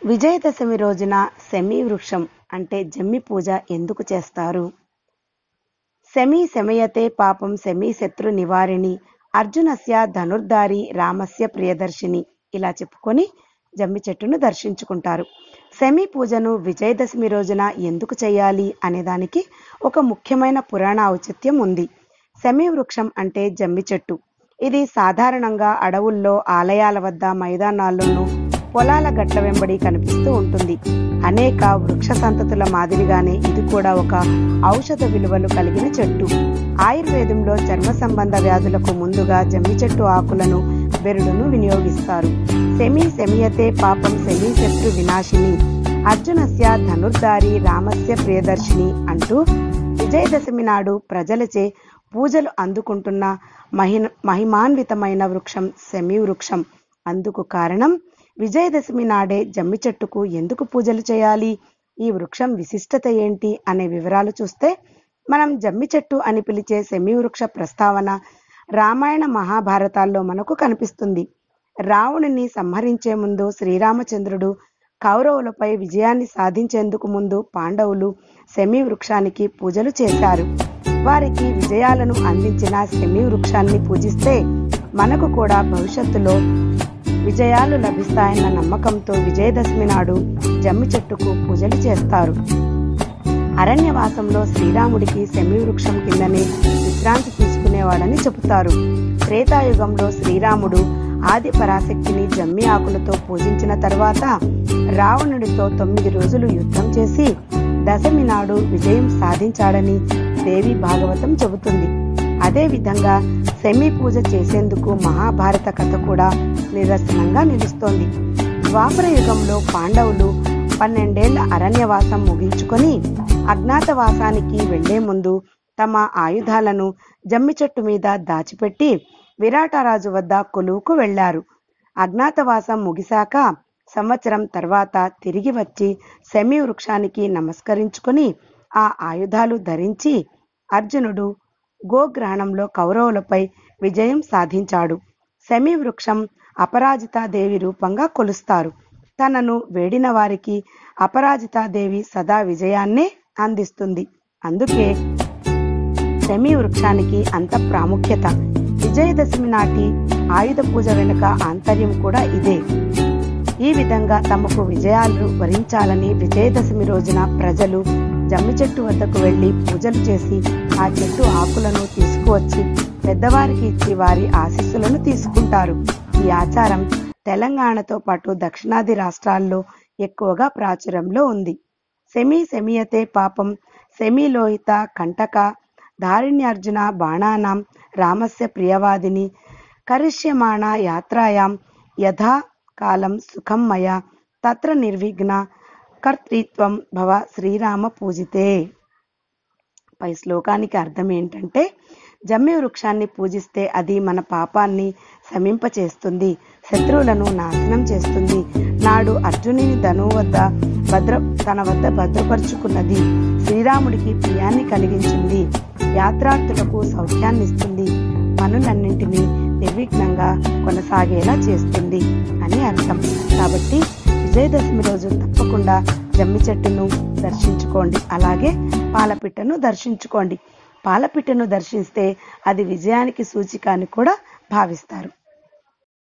విజయదశమి రోజున శమీ వృక్షం అంటే జమ్మి పూజ ఎందుకు చేస్తారు శమీ శమయతే పాపం శమీ శత్రు నివారిణి అర్జునస్య ధనుర్ధారి రామస్య ప్రియదర్శిని ఇలా చెప్పుకొని జమ్మి చెట్టును దర్శించుకుంటారు శమీ పూజను విజయదశమి రోజున ఎందుకు చేయాలి అనేదానికి ఒక ముఖ్యమైన పురాణ ఔచిత్యం ఉంది శమీ వృక్షం అంటే జమ్మి చెట్టు ఇది సాధారణంగా అడవుల్లో ఆలయాల వద్ద మైదానాల్లోనూ పొలాల గట్ల వెంబడి కనిపిస్తూ ఉంటుంది అనేక వృక్ష సంతతుల మాదిరిగానే ఇది కూడా ఒక ఔషధ విలువలు కలిగిన చెట్టు ఆయుర్వేదంలో చర్మ సంబంధ వ్యాధులకు ముందుగా జమ్మి చెట్టు ఆకులను బెరుడును వినియోగిస్తారు శమి శమియతే పాపం శమి శత్రు వినాశిని అర్జునస్య ధనుర్ధారి రామస్య ప్రియదర్శిని అంటూ విజయదశమి నాడు ప్రజలచే పూజలు అందుకుంటున్న మహి మహిమాన్వితమైన వృక్షం శమీ వృక్షం అందుకు కారణం విజయదశమి నాడే జమ్మి చెట్టుకు ఎందుకు పూజలు చేయాలి ఈ వృక్షం విశిష్టత ఏంటి అనే వివరాలు చూస్తే మనం జమ్మి చెట్టు అని పిలిచే శమీ వృక్ష ప్రస్తావన రామాయణ మహాభారతాల్లో మనకు కనిపిస్తుంది రావణుని సంహరించే ముందు శ్రీరామచంద్రుడు కౌరవులపై విజయాన్ని సాధించేందుకు ముందు పాండవులు శమీ వృక్షానికి పూజలు చేశారు వారికి విజయాలను అందించిన శమీ వృక్షాన్ని పూజిస్తే మనకు కూడా భవిష్యత్తులో విజయాలు లభిస్తాయన్న నమ్మకంతో విజయదశమి నాడు జమ్మి చెట్టుకు పూజలు చేస్తారు అరణ్యవాసంలో శ్రీరాముడికి శమీ వృక్షం కిందనే విశ్రాంతి తీసుకునేవాడని చెబుతారు త్రేతాయుగంలో శ్రీరాముడు ఆది పరాశక్తిని జమ్మి ఆకులతో పూజించిన తర్వాత రావణుడితో తొమ్మిది రోజులు యుద్ధం చేసి దశమి నాడు విజయం సాధించాడని దేవి భాగవతం చెబుతుంది అదే విధంగా శమీ పూజ చేసేందుకు మహాభారత కథ కూడా నిదర్శనంగా నిలుస్తోంది ద్వాపర యుగంలో పాండవులు పన్నెండేళ్ల అరణ్యవాసం ముగించుకొని అజ్ఞాతవాసానికి వెళ్లే ముందు తమ ఆయుధాలను జమ్మి చెట్టు మీద దాచిపెట్టి విరాటరాజు వద్ద కొలువుకు వెళ్లారు అజ్ఞాతవాసం ముగిశాక సంవత్సరం తర్వాత తిరిగి వచ్చి శమీ వృక్షానికి నమస్కరించుకొని ఆ ఆయుధాలు ధరించి అర్జునుడు గోగ్రహణంలో కౌరవులపై విజయం సాధించాడు శమీ వృక్షం అపరాజితాదేవి రూపంగా కొలుస్తారు తనను వేడిన వారికి అపరాజితాదేవి సదా విజయాన్నే అందిస్తుంది అందుకే శమీ వృక్షానికి అంత ప్రాముఖ్యత విజయదశమి నాటి ఆయుధ పూజ వెనుక ఆంతర్యం కూడా ఇదే ఈ విధంగా తమకు విజయాలు వరించాలని విజయదశమి రోజున ప్రజలు జమ్మి చెట్టు వద్దకు వెళ్లి పూజలు చేసి ఆ చెట్టు ఆకులను తీసుకువచ్చి పెద్దవారికి ఇచ్చి వారి ఆశీస్సులను తీసుకుంటారు ఈ ఆచారం తెలంగాణతో పాటు దక్షిణాది రాష్ట్రాల్లో ఎక్కువగా ప్రాచుర్యంలో ఉంది సెమీ సెమియతే పాపం సెమీలోహిత కంటక ధారిణ్యార్జున బాణానాం రామస్య ప్రియవాదిని కరిష్యమాణ యాత్రాయాం యథా కాలం సుఖం మయ తత్ర నిర్విఘ్న కర్తృత్వం భవ శ్రీరామ పూజితే పై శ్లోకానికి అర్థం ఏంటంటే జమ్మి వృక్షాన్ని పూజిస్తే అది మన పాపాన్ని శమింపచేస్తుంది శత్రువులను నాశనం చేస్తుంది నాడు అర్జునుని ధనువు వద్ద భద్ర తన వద్ద భద్రపరుచుకున్నది శ్రీరాముడికి ప్రియాన్ని కలిగించింది యాత్రార్థులకు సౌఖ్యాన్ని ఇస్తుంది పనులన్నింటినీ నిర్విఘ్నంగా కొనసాగేలా చేస్తుంది అని అర్థం కాబట్టి విజయదశమి రోజు తప్పకుండా జమ్మి చెట్టును దర్శించుకోండి అలాగే పాలపిట్టను దర్శించుకోండి పాలపిట్టను దర్శిస్తే అది విజయానికి సూచిక అని కూడా భావిస్తారు